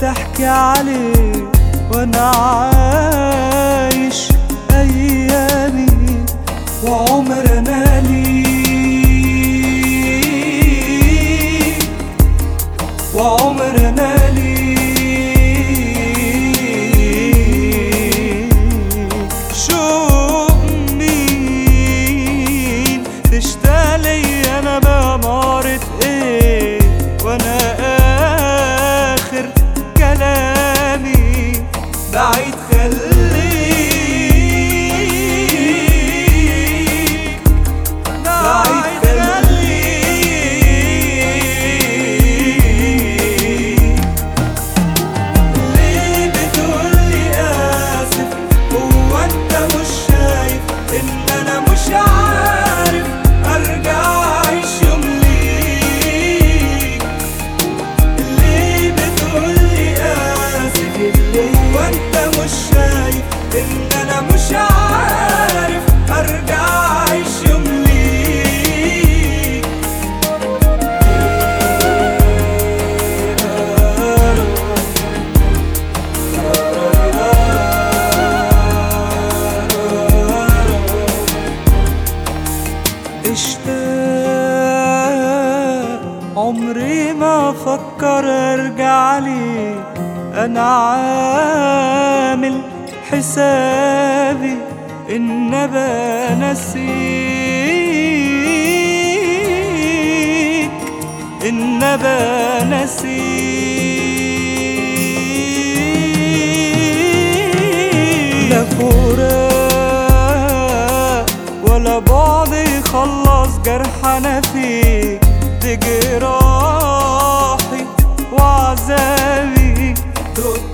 تحكي عليه وانا عايش ايامي وعمرنا ليه وعمرنا ليه شوق مين تشتاق لي انا بأمارة ايه وانا اخر كلامي بعيد خليك بعيد خليك ليه بتقولي آسف هو أنت مش شايف إن أنا مش عارف أرجع أعيش يوم ليك ليه بتقولي آسف هو أنت مش شايف إن أنا مش عارف أرجع أعيش يوم ليك اشتاق عمري ما افكر ارجع لي انا عامل حسابي ان ابقى نسيك ان ابقى نسيك لا فراق ولا بعد يخلص جرح انا فيك دي جراحي وعذابي دقت